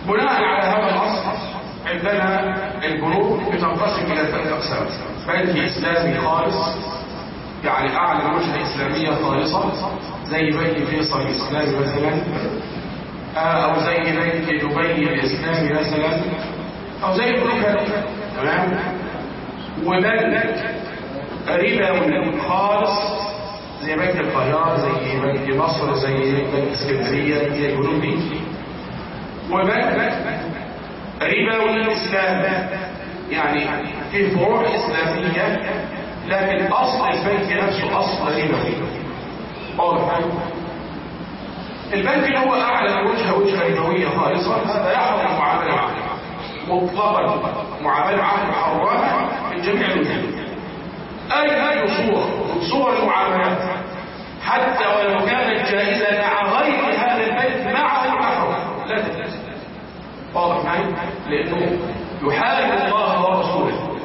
بناء على هذا الأصل عندنا البنوك بتنقسم إلى ثلاث أقسام بنك إسلامي خالص يعني أعلى وجهة إسلامية خالصة زي بنك فيصل الإسلامي مثلا آه، أو زي بنك دبي الإسلامي مثلا أو زي البنوك هذه تمام وبنك ربوي خالص زي بنك القاهرة زي بنك مصر زي بنك اسكندرية زي البنوك دي وبنك ربوي إسلام يعني في فروع إسلامية لكن أصل البنك نفسه أصل ربوي واضح البنك اللي هو أعلى وجهة وجهة ربوية خالصة هذا يحرم المعاملة معه مطلقا معاملة عهد محرمة من جميع الوجوه أي أي صور من صور المعاملات حتى ولو كانت جائزة مع غير هذا البنك معه المحرم لا تجوز واضح معي لأنه يحارب الله ورسوله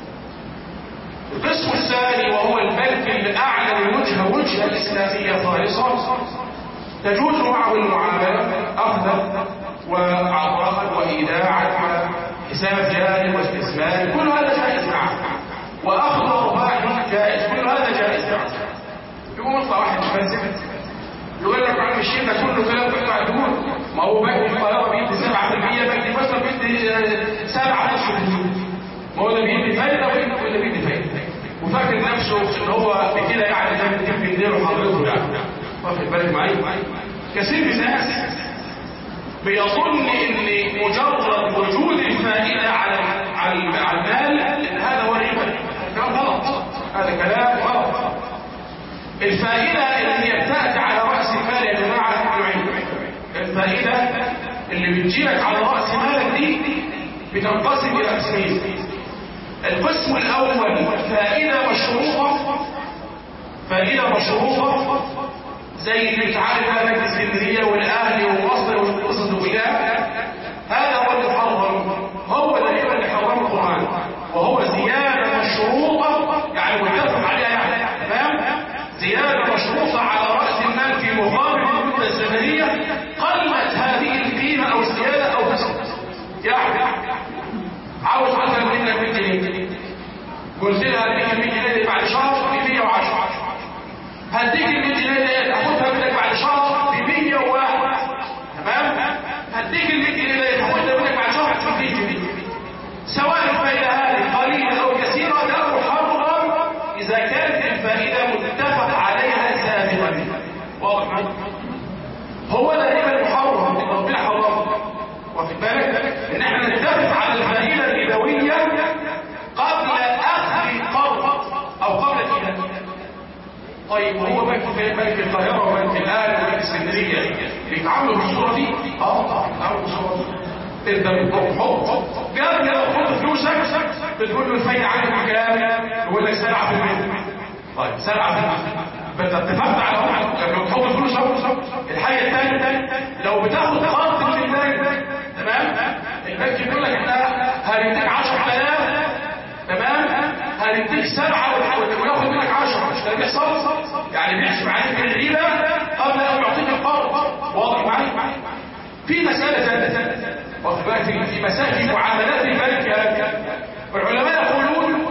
القسم الثاني وهو البنك الأعلى الوجهة وجهة الإسلامية خالصة تجوز معه المعاملة أخذا وعطاء وإيداعا وحساب جاري واستثمار كل هذا جائز معه وأخذ أرباح جائز كل هذا جائز معه يقوم يطلع واحد مفلسف يقول لك عم الشيء ده كله كلام كله معدول ما هو بنك القاهرة بيدي 7% بنك مصر بيدي 7 ما هو ده بيدي فايدة ولا بيدي فايدة وفاكر نفسه ان هو بكده يعني ده بيجيب جنيه وحضرته يعني واخد بالك معايا كثير من الناس بيظن ان مجرد وجود الفائده على على على المال ان هذا هو الربا كلام غلط هذا كلام غلط الفائده اللي هي بتاتي على راس المال يا جماعه نوعين الفائده اللي بتجيلك على راس مالك دي بتنقسم الى قسمين القسم الاول فائده مشروطه فائده مشروطه زي اللي انت عارف بقى بنك اسكندريه والاهلي ومصر والقصص دي كلها هذا هو اللي حرم هو ده الربا اللي حرمه القران وهو زياده مشروطه يعني متفق عليها يعني تمام زياده مشروطه على راس المال في مقابل المده الزمنيه قلت هذه القيمه او الزياده او فسدت يعني عاوز مثلا منك 100 جنيه قلت لها اديك ال 100 جنيه دي بعد شهر ب 110 هديك ال 100 جنيه دي تاخدها منك بعد شهر ب 101 تمام هديك ال 100 جنيه دي تاخدها منك بعد شهر ب 100 جنيه سواء الفائده هذه قليله او كثيره ده محرم اذا كانت الفائده متفق عليها سابقا واضح هو ده الربا المحرم اللي ربنا حرمه واخد بالك ان احنا نتفق على الفائده الربويه قبل اخذ القرض او قبل الإدانة طيب وهو بنك بنك القاهره وبنك الاهلي وبنك اسكندريه بيتعاملوا بالصوره دي اه طبعا بيتعاملوا بالصوره دي انت بتحط حط جاب كده تحط فلوسك بتقول له الفايده عندك كام يقول لك 7% طيب 7% بس اتفقت على واحد لما بتحط فلوس اهو الحاجه الثانيه لو بتاخد قرض من البنك تمام البنك بيقول لك احنا هنديك 10000 تمام هنديك سبعه وياخد منك 10 مش ده بيحصل يعني بيحسب عليك الربا قبل ان يعطيك القرض واضح معايا في مساله ثالثه واخد بالك في مسائل في معاملات البنك والعلماء يقولون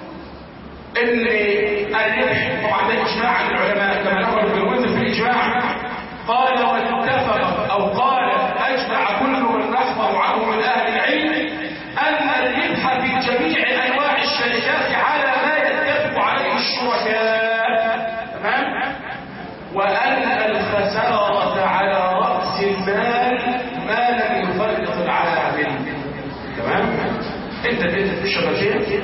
ان الربح طبعا ده اجماع عن العلماء كما نقل في الوزن في الاجماع قال واتفق او قال اجمع كل من نحفظ عنه من اهل العلم ان الربح في جميع انواع الشركات على ما يتفق عليه الشركاء تمام وان الخساره على راس المال ما لم يفرط العامل تمام انت انت تشرب شيء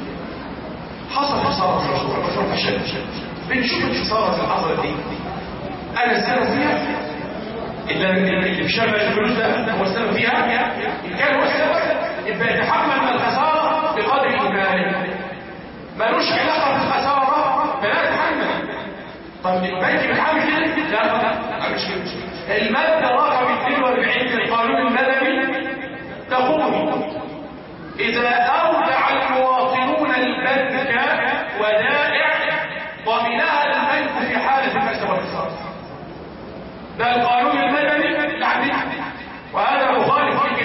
حصل خسارة في المشروع المشروع فشل بنشوف الخسارة اللي حصلت دي أنا السبب فيها إلا اللي بشغل الفلوس ده هو السبب فيها إن كان هو السبب يبقى يتحمل من الخسارة بقدر إيمانه ملوش علاقة بالخسارة فلا يتحمل طب البنك بيتحمل كده؟ لا لا مش كده المادة رقم 42 في القانون المدني تقول إذا أودع المواطنون البنك ودائع ضمنها البنك في حالة المكسب والخسارة ده القانون المدني العديد وهذا مخالف في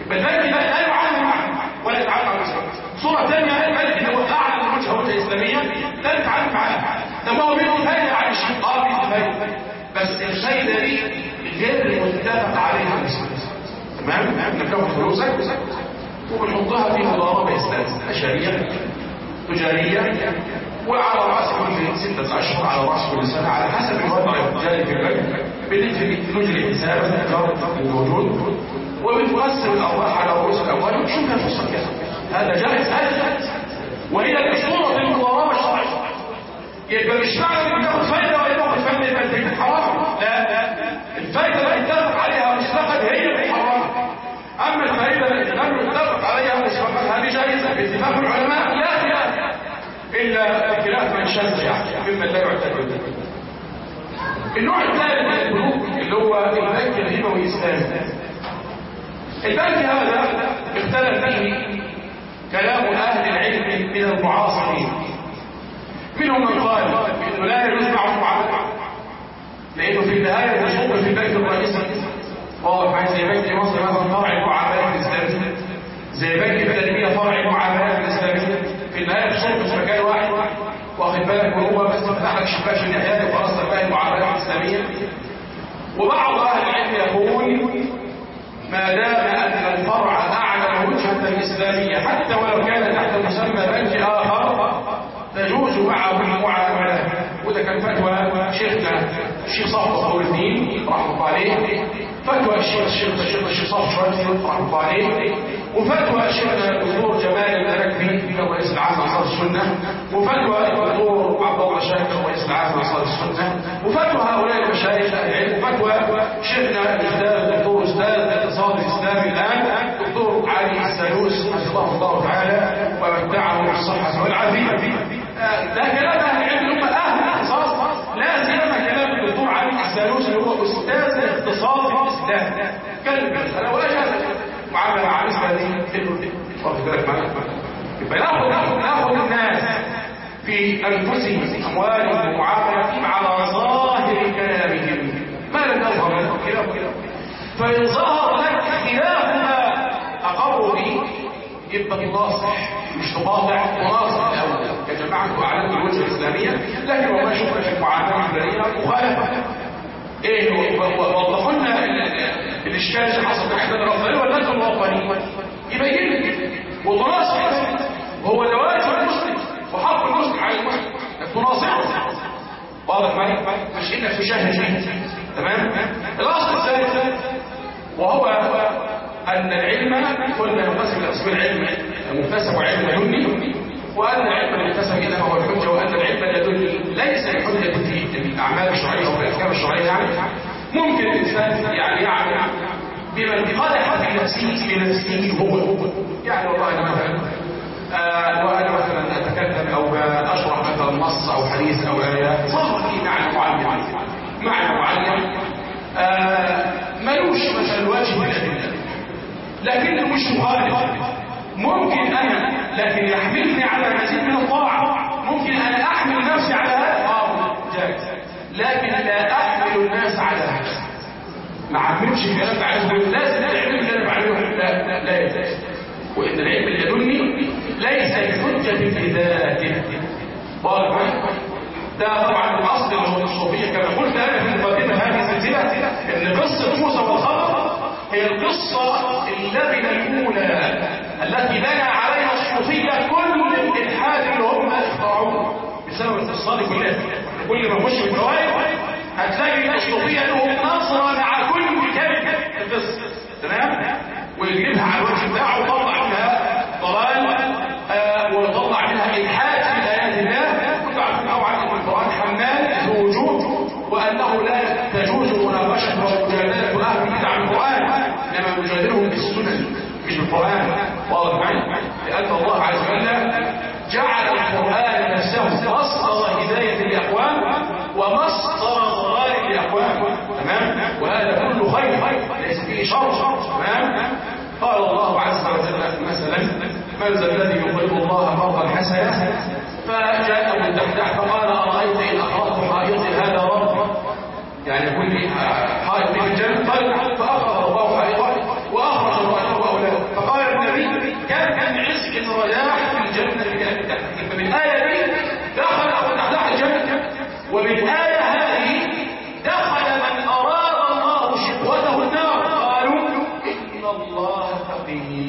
بالبنك ده لا يعامل معه ولا يتعامل مع المسلمين صورة ثانية البنك اللي هو أعلى وجهة وجهة إسلامية لا يتعامل معاه لما هو بيقول فايدة عن الشيء اه بيقول فايدة بس الفايدة دي غير متفق عليها المسلمين تمام؟ نكون فلوسك وبنحطها في مضاربة إسلامية أشارية تجارية وعلى رأس كل ستة أشهر على رأس كل سنة على حسب الوضع التجاري في البنك بنجري حساب الإيجار الموجود وبنقسم الأرباح على رؤوس الأموال ونشوفها في الصكة هذا جائز هذا جائز وهي الأسطورة في المضاربة الشرعية يبقى مش معنى ان تاخد فايده ولا تاخد فايده يبقى انت حرام لا لا الفايده اللي اتفق عليها مسبقا هي اللي حرام اما الفايده اللي لم يتفق عليها مسبقا هذه جائزه باتفاق العلماء لا خلاف الا بخلاف من شذ يعني مما لا يعتبر النوع الثالث من البنوك اللي هو البنك الربوي الاسلامي البنك هذا اختلف فيه كلام اهل العلم من المعاصرين منهم من قال انه لا يجوز معه المعامله لانه في النهايه الرسوم في البنك الرئيسي واضح معي زي بنك مصر مثلا فرع المعاملات الاسلاميه زي بنك التنميه فرع المعاملات الاسلاميه في النهايه الرسوم في مكان واحد واخد بالك وهو بس فتح لك شباك في النهايه وخلاص تنتهي المعاملات الاسلاميه وبعض اهل العلم يقول ما دام ان الفرع اعلن وجهه اسلاميه حتى ولو كان تحت مسمى بنك اخر تجوز معه المعاملات وده كان فتوى شيخنا الشيخ صافي ابو الدين رحمه الله عليه فتوى الشيخ الشيخ الشيخ الشيخ صافي شويه رحمه الله عليه وفتوى شيخنا الدكتور جمال الملكبي رئيس العام انصار السنه وفتوى الدكتور عبد الله شاكر رئيس العام انصار السنه وفتوى هؤلاء المشايخ العلم وفتوى شيخنا الاستاذ الدكتور استاذ الاقتصاد الاسلامي الان الدكتور علي السالوس حفظه الله تعالى ومتعه بالصحه والعافيه ده كلام اهل العلم هم اهل الاختصاص لا سيما كلام الدكتور علي السالوس اللي هو استاذ الاقتصاد في الاسلام كلم بالمساله ولا جاز معامله مع مثل هذه واخد بالك معايا يبقى ناخد ناخد ناخد الناس في انفسهم اموالهم ومعاملتهم على ظاهر كلامهم ما لم يظهر لهم خلاف فان ظهر لك خلاف ما اقروا به يبقى تناصح مش تقاطع تناصح الاول يا جماعه اعلنوا الوجهه الاسلاميه لكن والله شفنا في المعامله الفلانيه مخالفه ايه وضحوا لنا الاشكال اللي حصل في احداث الرفضاني ولا انتم الوطني يبين لك وتناصح وهو ده واجب المسلم وحق المسلم على المسلم انك تناصحه واضح معي مش انك تشاهد فيه تمام الاصل الثالث وهو أن العلم قلنا ينقسم لقسم العلم مكتسب وعلم يدني وأن العلم المكتسب إنما هو الحجة وأن العلم اليدني ليس الحجة في الأعمال الشرعية أو في الأحكام الشرعية يعني ممكن الإنسان يعني يعمل بمن قدح في نفسه بنفسه هو يعني والله أنا مثلا آه وأنا مثلا أتكلم أو أشرح مثلا نص أو حديث أو آية ظهر لي معنى معين معنى معين آه ملوش مثلا واجب الأدلة لكنه مش مخالف ممكن انا لكن يحملني على مزيد من الطاعه ممكن انا احمل نفسي على هذا اه جائز لكن لا احمل الناس على هذا ما عملش كلام عايزه لازم العلم اللي انا بعمله لا لا لا يجوز وان العلم اليدني ليس الحجه في ذاته واضح ده طبعا الاصل اللي هو الصوفيه كما قلت انا في مقدمه هذه السلسله ان قصه موسى والخضر هي القصة اللبنة الأولى التي بنى عليها الصوفية كل الإلحاد اللي هم اخترعوه بسبب القصة كلها كل ما نخش في الفوائد هتلاقي الصوفية لهم نظرة مع كل كلمة القصة تمام ويجيبها على الوجه بتاعه ويطلع منها ضلال آه ويطلع منها إلحاد في آيات الله كنت عارفين طبعا أن القرآن حمال ذو وجود وأنه لا تجوز مناقشة ومجادلة أهل البدع بالقرآن إنما نجادلهم بالسنن مش بالقرآن واضح معي لأن الله عز وجل جعل القرآن نفسه مصدر هداية الأقوام ومصدر ضلال الأقوام تمام وهذا كله خير ليس فيه شر تمام قال الله عز وجل مثلا من ذا الذي يقرض الله قرضا حسنا فجاءه من تحت فقال أرأيت إن أخرجت حائطي هذا رب يعني يقول لي حائط في الجنة طيب فأخرج الله حائطه وأخرج امرأته وأولاده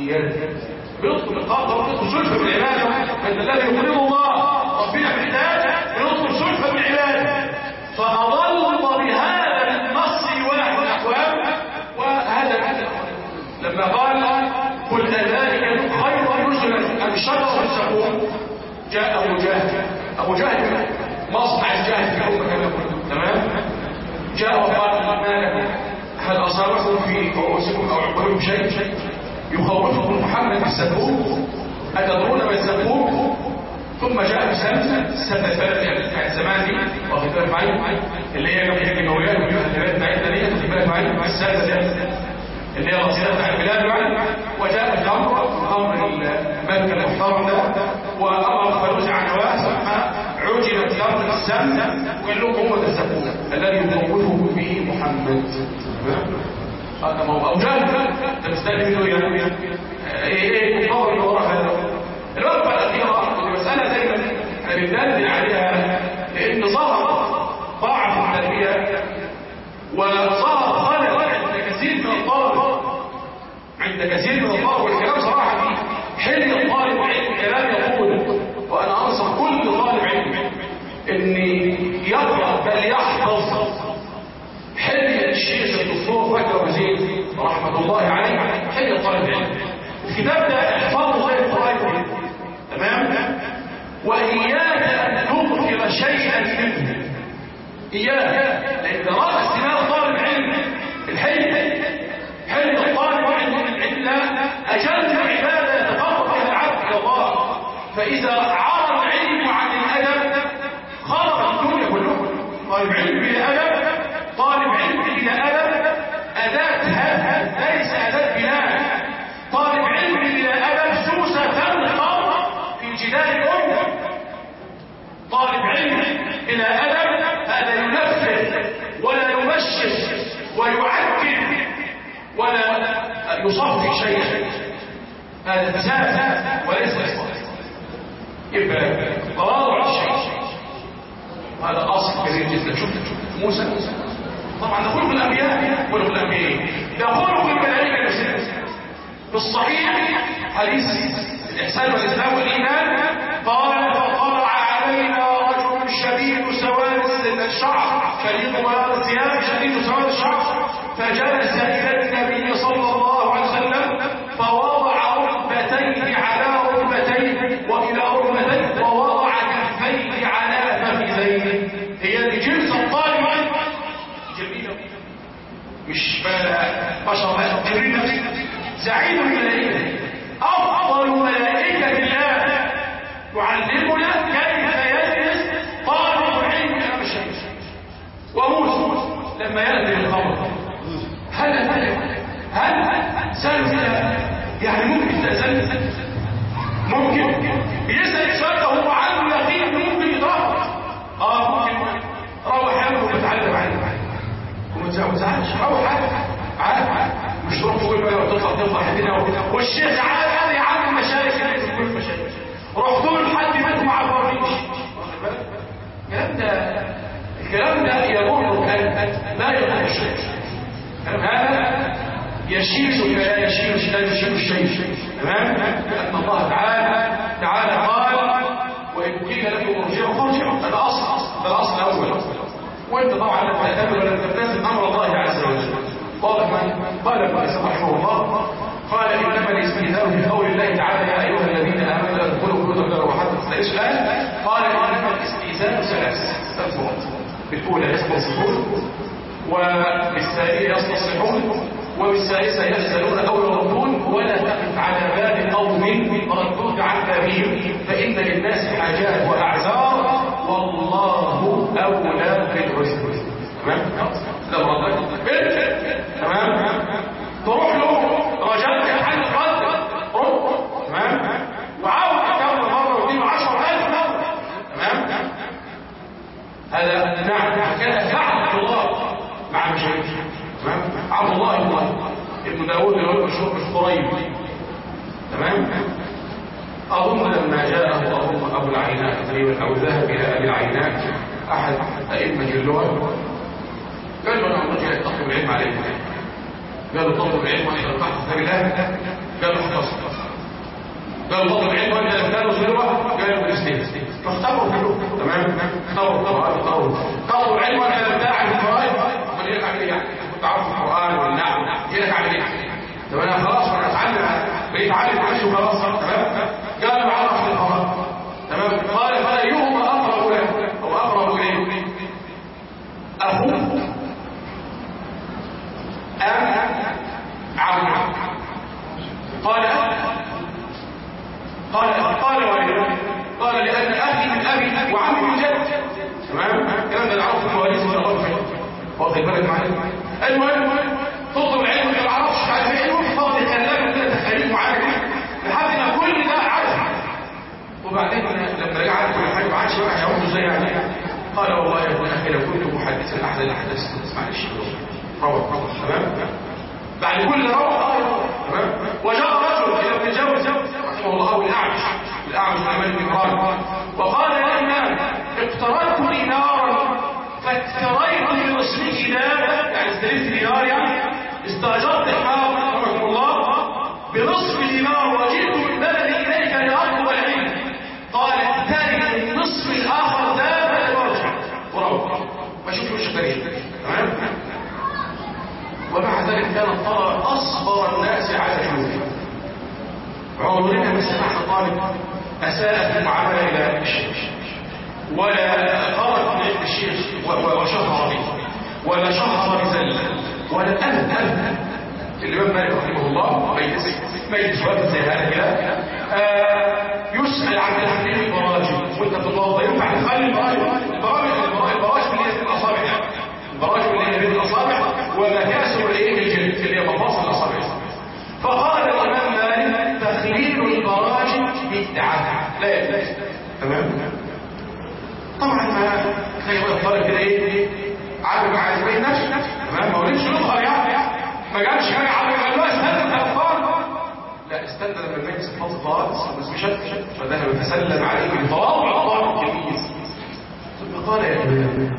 النيات بيطلب القبضة وبيطلب سلفة بالعبادة أن الذي يقرض الله ربنا محتاج يطلب سلفة بالعبادة فأضل بهذا النص واحد الأحوال وهذا لما قال قل أذلك خير نزلا أم شر السقوم جاء أبو جهل أبو جهل مصنع الجهل في الأمة كما قلت تمام جاء وقال ما لكم هل أصابكم في رؤوسكم أو عقولكم شيء يخوفكم محمد بالسبوك أتدرون ما السبوك ثم جاء بسنة سنة ثلاثة يعني زمان دي واخد بالك معايا اللي هي يوم يجي مولانا والمهدبات بتاعتنا دي واخد بالك معايا السنة دي اللي هي الرصيدة بتاع البلاد يعني وجاء الأمر أمر الملك المحترم ده وأمر فلوس عن ثم عجلت الأرض السنة وقال لهم هو ده السبوك الذي يخوفكم به محمد هذا ما هو أوجال ده مستهدف منه يعني ايه ايه الأمر اللي وراء هذا الوقفة الأخيرة المسألة دايما احنا بندلل عليها لأن ظهر ضعف التربية وظهر خلل عند كثير من الطلبة عند كثير من الطلبة والكلام صراحة فيه حل الطالب علم كلام يقول وأنا أنصح كل طالب علم إن يقرأ بل يحفظ حل الشيخ الدكتور فكر وزيد رحمة الله عليه حل الطالب علم الكتاب ده احفظه زي القرآن تمام وإياك أن تغفر شيئا منه إياك لأن رأس دماغ طالب علم الحلم حلم الطالب علم إلا أجل عبادة يتقرب بها العبد إلى الله فإذا عرض العلم عن الأدب خرج الدنيا كلها طالب علم بلا أدب طالب علم بلا أدب أداة هذا ليس أداة بناء طالب علم بلا أدب سوسة تنقر في جدال الأمة طالب علم بلا أدب هذا ينفذ ولا يمشي ويعكر ولا يصفي شيئا هذا فساد وليس إصلاح يبقى تواضع الشيء وهذا أصل كبير جدا شوف شوف موسى طبعا ده خلق الأنبياء خلق الأنبياء ده خلق الملائكة نفسها في الصحيح حديث الإحسان والإسلام والإيمان قال فطلع علينا رجل شديد سواد الشعر شديد بياض الثياب شديد سواد الشعر فجلس إلى النبي صلى الله عليه وسلم فوضع ركبتيه على ركبتيه وإلى ركبتيه ووضع كفيه على فخذيه هي دي جلسة الطالب جميلة مش بشر جبريل نفسه زعيم الملائكة أفضل ملائكة الله يعلمنا كيف يجلس طالب العلم أمام الشمس وموسى لما يأتي الخبر هل هل هل سأل يعني ممكن تأذن ممكن بيسأل السؤال ده هو عنده يقين ممكن يضرب اه ممكن روح يمه وبتعلم عنه وما تزعلش روح عادي مش تروح تقول بقى وتطلع تطلع هنا والشيخ عادي انا يا عم مشايخ في كل مشايخ روح تقول لحد بيت مع الفريش الكلام ده الكلام ده يضر لا يضر الشيء هذا يشيل لا يشيل لا يشيل الشيء تمام لأن الله تعالى تعالى قال وإن قيل لكم ارجعوا فارجعوا هذا أصل هذا الأصل الأول وأنت طبعا لا تعتمد ولا تلتزم أمر الله عز وجل واضح قال ابن عيسى رحمه الله قال إنما الاستئذان في قول الله تعالى يا أيها الذين آمنوا لا تدخلوا بيوتا غير وحدة تلاقيش الآن قال إنما الاستئذان ثلاث ثلاث مرات بالأولى يستصحون وبالثانية يستصحون وبالثالثة يأذنون أو يردون ولا تقف على باب قوم ردود عن بابهم فإن للناس حاجات وأعذار والله أولى بالعذر تمام؟ لو ردت بنت تمام؟ تروح له رجلت عن الرد رد تمام؟ وعاود كم مرة واثنين وعشر ألف مرة تمام؟ هذا نعم هكذا فعل الله مع مشاهد تمام؟ عبد الله الله ابن داود اللي هو مشهور بالقريب تمام؟ أظن لما جاءه أظن أبو العينات تقريبا أو ذهب إلى أبي العينات أحد أئمة اللغة قال له أنا رجع يتقي العلم عليك قالوا طلب العلم واحنا نطلع كتاب الله قالوا احفظ قالوا طلب العلم واحنا قالوا زيرة قالوا الاثنين فاختبروا كلهم تمام اختبروا طبعا اختبروا طلبوا العلم واحنا نبدأ في الفرائض امال لك اعمل ايه يعني كنت اعرف القران والنحو لك اعمل ايه طب انا خلاص انا اتعلم بقيت عالم ماشي وخلاص تمام قالوا عرفت الفرائض تمام قال فايهما اقرب له او اقرب اليه اخوه أم عم قال قال قال والده قال لأن أخي من أبي وعمي من جد تمام الكلام ده نعرفه في مواليد من الله خير واخد بالك معايا المهم تطلب العلم ما تعرفش عارف ايه وتفضل الكلام كده تخليك معاك لحد ما كل ده عارف وبعدين لما رجع عارف كل حاجه ما عادش بقى هيقول ازاي يعني قال والله يا ابن اخي لو كنت محدثا احد الاحداث معلش روح روح تمام بعد كل روح اه تمام وجاء رجل الى ابن جوز رحمه الله الاعمش الاعمش امام الامران وقال يا امام اقترضت دينارا فاكتريت من اسمه دينار يعني استلفت دينار يعني استاجرت حمام رحمه الله بنصف دينار وجئت من بلدي اليك لاطلب العلم قال اتاني النصف الاخر ذهب وارجع وروح ما شوف وش غريب تمام ومع ذلك كان الطلب أصبر الناس على جنوده عمرنا ما سمعنا طالب أساء في المعاملة إلى الشيخ ولا خرج من الشيخ وشهر به ولا شهر بزلة ولا أبدا أبدا الإمام مالك رحمه الله ميت ميت شوية زي هذا كده يسأل عن تحليل البراجم وانت في الله ينفع تخلي البراجم البراجم البراجم اللي هي الأصابع يعني البراجم اللي هي بين الأصابع ومكاسر الايه الجلد اللي هي مفاصل الاصابع فقال الامام مالك تخليل البراجم بدعه لا يجوز تمام طبعا ما خلي بالك الطالب كده ايه عارف عايز يبين نفسه تمام ما ولدش الاخر يعني ما جابش حاجه عارف قال له استنى الاطفال لا استنى لما المجلس الفاضي خالص بس مش فذهب يتسلم عليه بتواضع الطالب الجميل ثم قال يا امام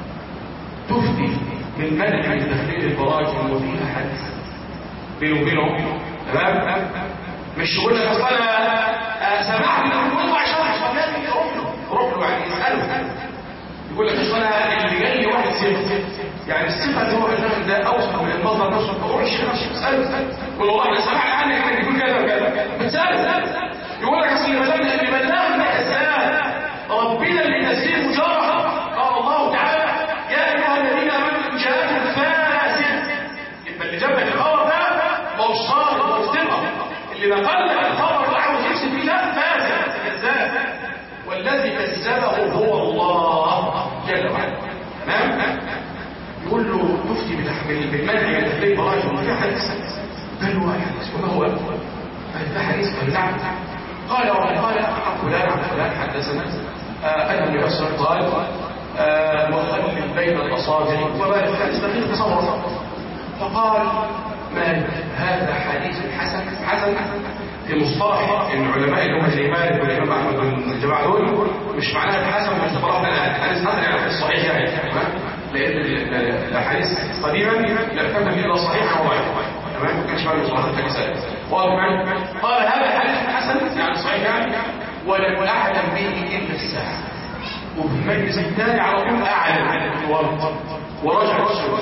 تفتي من منع من تخليل البراجم وفيها حديث بينه وبينه تمام مش يقول لك اصل انا سمعت ان الموضوع شرح فلان روح له روح له يعني اساله يقول لك اصل انا اللي جاي لي واحد صفه يعني الصفه اللي هو الراجل ده اوصف من المصدر نفسه فروح الشيخ اساله يقول والله انا سمعت عنك انك بتقول كذا وكذا بتساله يقول لك اصل اللي بلغنا اللي بلغنا اسال ربنا اللي تسليم جاره قال الله تعالى يا ايها الذين امنوا جاءكم فاسد يبقى اللي جاب لك الخبر ده ما هوش صادق ما هوش ثقه اللي نقل لك الخبر ده عاوز يكسب فيه ده فاسد كذاب والذي كذبه هو الله جل وعلا تمام يقول له تفتي بالمنع من تحليل براجل وفي حديث قال له حديث وما هو قال ده حديث قال نعم قال وقال عن فلان عن فلان حدثنا أن النبي صلى الله عليه وسلم قال وخلل بين الأصابع وما الحديث دقيق تصور فقال مالك هذا حديث حسن حسن في مصطلح ان علماء اللي هم زي مالك والامام احمد والجماعه دول مش معناها الحسن من اصطلاح الحديث حسن يعني الصحيح يعني لان الاحاديث قديما لا كان فيه الا صحيح او ضعيف تمام ما كانش معنى مصطلحات الحديث واضح قال هذا حديث حسن يعني صحيح يعني ولم اعلم به الا الساعه وفي المجلس الثاني على طول اعلن عن الورد ورجع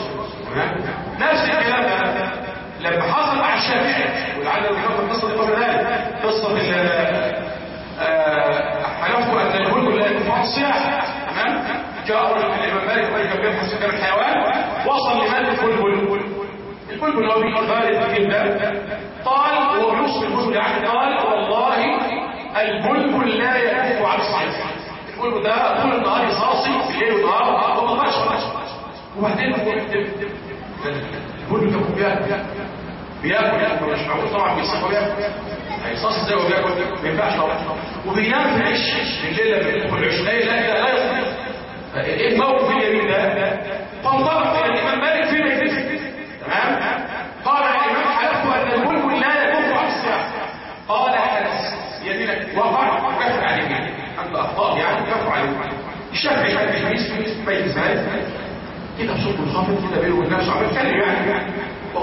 نفس الكلام ده لما حصل مع الشافعي ولعل الحكم القصه دي قبل ذلك قصه حلفوا ان الكل لا يكون الصياح تمام جاء رجل من الامام مالك مالك بن حسن كان الحيوان وصل لمالك البلبل البلبل هو بيخالف جدا قال وهو بيوصف البلبل يعني قال والله البلبل لا يكف عن الصيف البلبل ده طول النهار يصاصي بالليل والنهار وما طلعش وبعدين هو البلبل ده بياكل بياكل يعني مش معقول طبعا بيصحى وبياكل هيصاص ازاي وبياكل ما ينفعش طبعا وبينام في العش الليله بيدخل العش لا لا لا يصح ايه الموقف اليمين ده فانطلق الى الامام مالك فيما يكتب تمام قال الامام حلفت ان البلبل لا يكف عن الصيام قال حلف يمينك وقع وكفر عليك انت اخطاء يعني كفر عليك الشافعي كان في حديث في بيت زهير كده بصوت منخفض كده بينه وبين نفسه عم يتكلم يعني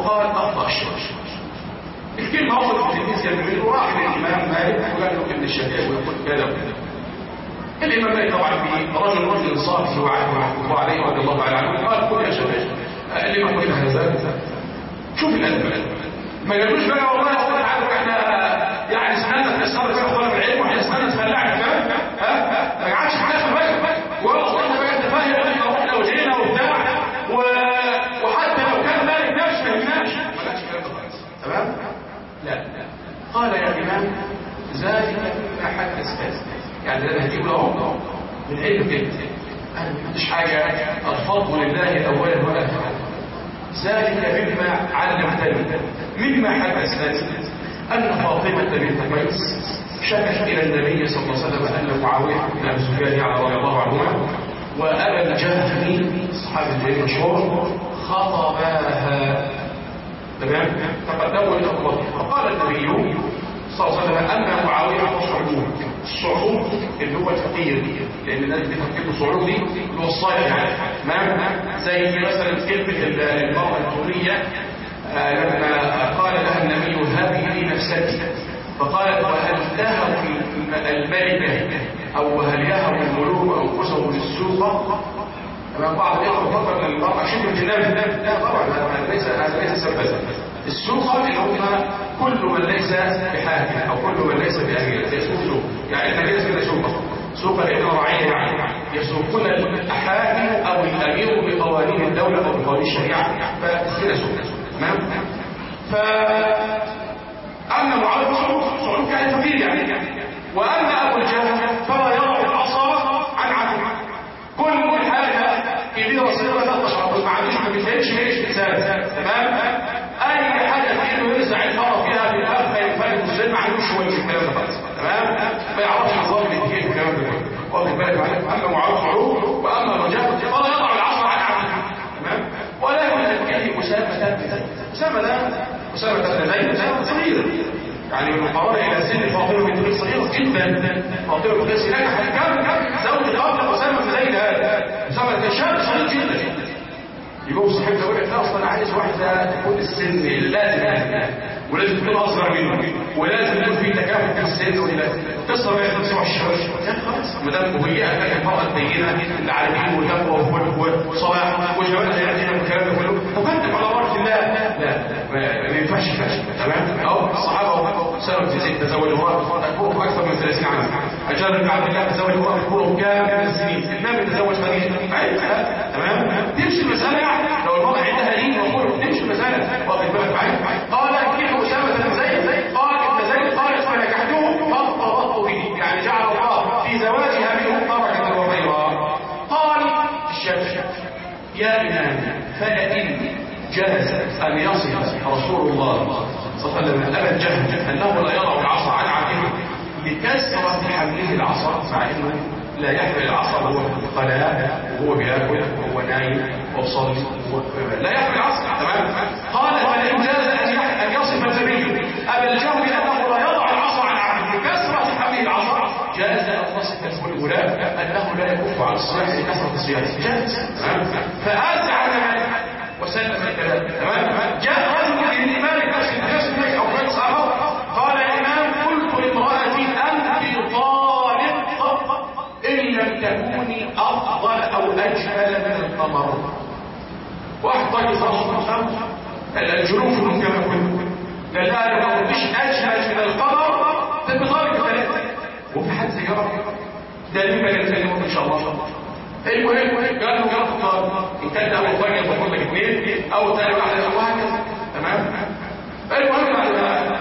وقال اخطا الشيخ الكلمه وصلت للتلميذ يمين وراح للامام مالك وقال له ابن الشافعي ويقول كذا وكذا الامام مالك طبعا في رجل رجل صالح وعليه رحمه الله عليه رضي الله تعالى عنه قال قل يا شباب اللي ما قلنا هذا شوف الادب ما قالوش بقى والله يا اخوان عارف احنا يعني سنه نستمر في طلب العلم واحنا سنه نتفلعنا فاهم ها ما قعدش معانا في بالك والله احنا بقى انت فاهم ان احنا رحنا وجينا وبتاع و... وحتى لو كان مالك نفسه ما يهمناش ما قالش الكلام ده خالص تمام لا قال يا امام ذلك مما حدث كذا يعني ده هجيب له من علم كده انا ما عنديش حاجه الفضل لله اولا ولا اخرا ذلك مما علمتني مما حدث ذلك أن فاطمة بنت قيس شكت إلى النبي صلى الله عليه وسلم أن معاوية بن أبي سفيان على رضي الله عنهما وأبا الجهل صحابي الجليل المشهور خطباها تمام تقدموا إلى الله فقال النبي صلى الله عليه وسلم أن معاوية صعود الصعود اللي هو الفقير لأن الناس بتفكير صعود دي اللي هو الصالح يعني تمام زي مثلا كلمة المرأة الدورية لما قال لها النبي هذه لي نفسك فقالت وهل تهب الملكة أو هل يهب الملوك أنفسهم للسوق أمام بعض الإخوة فكر أن المرأة شبه الجناب لا طبعا هذا ليس هذا ليس سببا السوق اللي هم كل من ليس بحاكم أو كل من ليس بأمير يسوق سوق يعني احنا ليس كده سوق سوق الابن رعية يعني يسوقون الحاكم أو الأمير بقوانين الدولة أو بقوانين الشريعة فكده سوق تمام فأما معاوية صعود كان فقير يعني وأما أبو الجهل فلا يضع العصا عن عدو كل حاجة كبيرة صغيرة تلطش ما عندوش ما بيفهمش ليش إنسان تمام أي حاجة في إنه يرزع الفرق فيها في الأرض ما ينفرد ازاي ما عندوش شوية في الكلام ده خالص تمام ما يعرفش نظام الاتيكيت والكلام ده واخد بالك معايا أما معاوية صعود وأما أبو الجهل فلا يضع العصا عن عدو تمام ولكن الكلمة أسامة أسامة ده أسامة بن زيد صغير يعني من القرار إلى سن فاطمة بنت قيس صغيرة جدا فاطمة بنت قيس نجحت كم زوج قبل أسامة بن زيد هذا أسامة كان شاب صغير جدا يقول صاحب ده وقت اصلا عايز واحده تكون السن لازم يعني ولازم تكون اصغر منه ولازم يكون في تكافؤ في السن ولا تصل بين 25 يا خلاص ما دام مهيئه كانت المراه البينه اللي على دين وتقوى وصلاح وجمال حياتنا والكلام ده كله تقدم على مرض الله لا ما ينفعش تمام او الصحابه سلم في زيد تزوج امراه تكون اكثر من 30 عام اجار بن عبد الله تزوج امراه تكون كام من السنين النبي تزوج خديجه تمام تمشي المساله يعني لو المراه عندها دين وقول تمشي المساله واخد بالك معايا قال كيف اسامه بن زيد قال ابن زيد قال فنكحته فارتبطت به يعني جعل الله في زواجها منه بركه وخيرا قال الشافعي يا امام فلئن جاز ان يصف رسول الله صلى الله عليه وسلم ابا الجهل انه لا يضع العصا عن عاتقه لكثره حمله العصا مع انه لا يحمل العصا وهو في القلاء وهو بياكل وهو نايم وصلي لا يحمل العصا تمام قال فلئن جاز ان يصف النبي ابا الجهل انه لا يضع العصا عن عاتقه لكثره حمله العصا جاز ان تصف الغلام انه لا يكف عن الصيام لكثره صيامه جاز فازع وسلم الكلام تمام جاء رجل للإمام الكاسم أو كان صحابه قال الإمام قلت لامرأتي أنت طالق إن لم تكوني أفضل أو أجمل من القمر واحد طالق صلى الجنوب كما كنت قال لها لو ما كنتش أجمل من القمر تبقى طالق ثلاثة وفي حد سيجرب ده ليه ما نتكلمه إن شاء الله المهم قال له جرب الطالب ان كان اول واحد باخد لك اثنين او ثاني واحد وهكذا تمام المهم بعد ما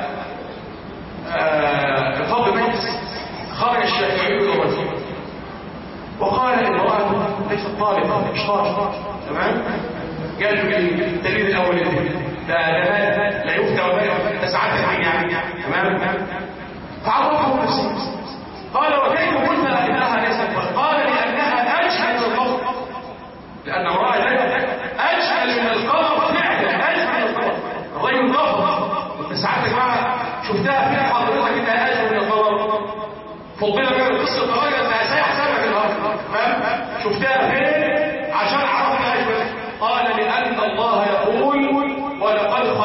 الفضل مات خرج الشافعي الى الوزير وقال امرأة ليست طالبة مش طالب تمام قال له الدليل الاول ده ده لا يفتى ولا تسعات الدين يعني تمام فعرفه نفسه قال وكيف قلنا انها ليست قال لانها اجهل من القمر لان امراه اجهل من القمر فعلا اجهل من القمر الرجل ضخم انت ساعات يا جماعه شفتها فين حضرتك انها اجهل من القمر فضلنا بقى قصه الراجل انها سايح سبع الارض تمام شفتها فين عشان عرفنا اجهل قال لان الله يقول ولقد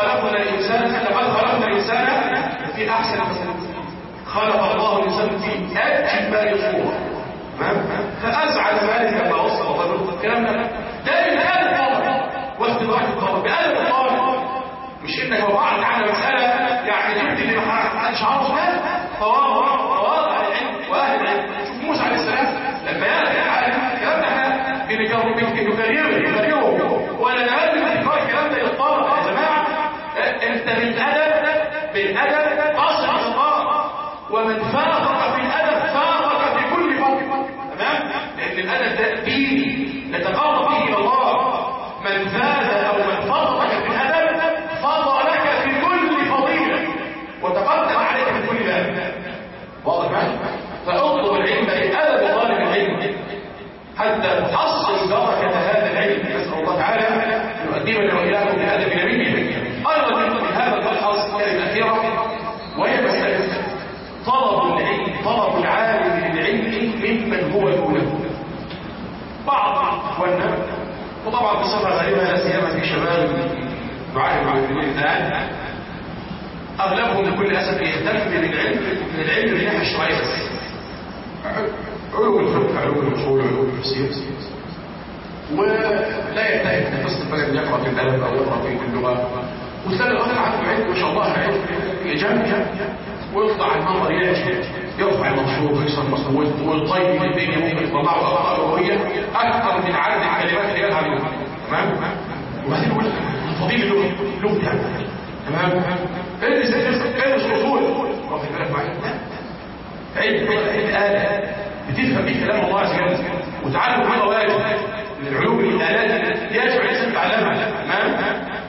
خلق الله الانسان في اجمل صوره تمام فازعل مالك لما وصل الرجل الكلام ده ده من ادب الطالب واختبار الطالب بادب الطالب مش انك وقعت على مساله يعني جبت اللي ما حدش عارفه ده تواضع تواضع العلم واهل العلم شوف موسى عليه السلام لما يأتي على الكلام ده احنا بنكرره بنكرره ولا نقل من تكرار الكلام ده يتطرق يا جماعه انت بالادب بالادب تصل الله ومن فاقك في الادب فاقك في كل فضل تمام لان الادب ده دين نتقرب به الى الله من زاد او من فضلك في الادب فضلك في كل فضيله وتقدم عليك في كل باب واضح معي فاطلب العلم بادب طالب العلم حتى تحصل بركه هذا العلم نسال الله تعالى ان يقدمنا واياكم بادب نبيه ايضا من هذا الملحظ كلمه اخيره وهي مساله طلب العلم طلب العالم للعلم ممن هو دونه بعض اخواننا وطبعا بصفه غالبه لا سيما في شباب دعاء المعلمين الان اغلبهم بكل اسف يهتم بالعلم من العلم من الناحيه الشرعيه بس علوم الفقه علوم الاصول علوم التفسير ولا ينتهي من قصه بقى ان يقرا في الادب او يقرا في اللغه وتلاقي الاخر عنده علم ما شاء الله علم جامد ويطلع المنظر يجي يرفع المنصور ويكسر المنصور والطيب الدنيا ممكن يطلعوا اخطاء لغويه اكثر من عدد الكلمات اللي قالها اليوم تمام وبعدين يقول فضيل اللغه لغه يعني تمام ادرس ادرس الاصول واخد بالك معايا علم الآلة بتفهم بيه كلام الله عز وجل وتعلم بها واجب من العلوم الآلات يجب الإنسان تعلمها تمام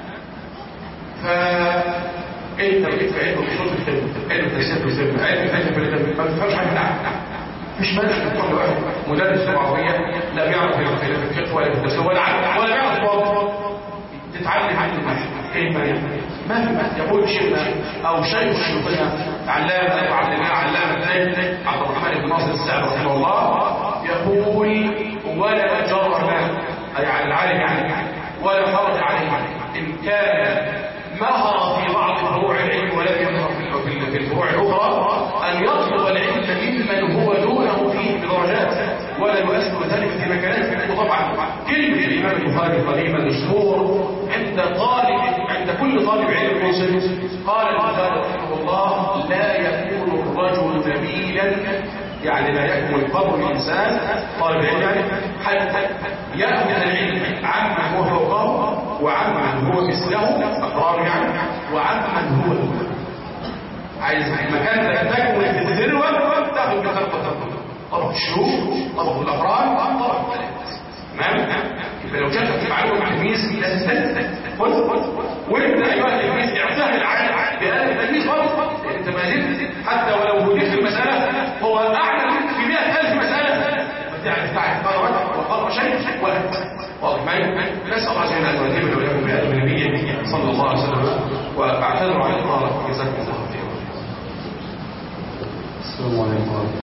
فأنت بقيت في علم الحصول في الفيلم علم التسير في الفيلم علم الفيلم في الفيلم ما تفهمش حاجة عنها مش مانع تروح لواحد مدرس لغة عربية لا بيعرف في الفقه ولا في التسويق ولا ولا بيعرف برضه تتعلم عنه كيف ما في يقول شيخنا او شيخ شيخنا علامه ابو عبد الله علامه عبد الرحمن بن ناصر السعد رحمه الله يقول ولا جرم اي على العالم يعني ولا حرج عليه ان كان مهر في بعض فروع العلم ولم يمهر في الفروع الاخرى ان يطلب العلم ممن هو دونه فيه بدرجات ولا يؤثر ذلك في مكانات وطبعا كلمه الامام البخاري قديما مشهور عند طالب عند كل طالب علم مسلم قال البخاري رحمه الله لا يكون الرجل نبيلا يعني لا يكمل قبر الانسان طالب علم يعني حتى ياخذ العلم عمن هو فوقه وعمن هو مثله اقرار يعني وعمن هو دونه عايز مكان تكون في الذروه تاخذ بخلقه طبق الشيوخ طبق الافراد طبق تمام يبقى لو جاتك معلومه مع تلميذ لازم تنسى خذ وانت ايها التلميذ اعتمد على بهذا التلميذ خالص انت ما زلت حتى ولو هديت المساله هو اعلى منك في 100000 مساله يعني تعرف قرأت وقرأ شيء ولا واضح معي نسأل الله عز وجل أن يهدينا وإياكم بهذا النبي صلى الله عليه وسلم وأعتذر على الإطلاق جزاكم الله خيرا السلام عليكم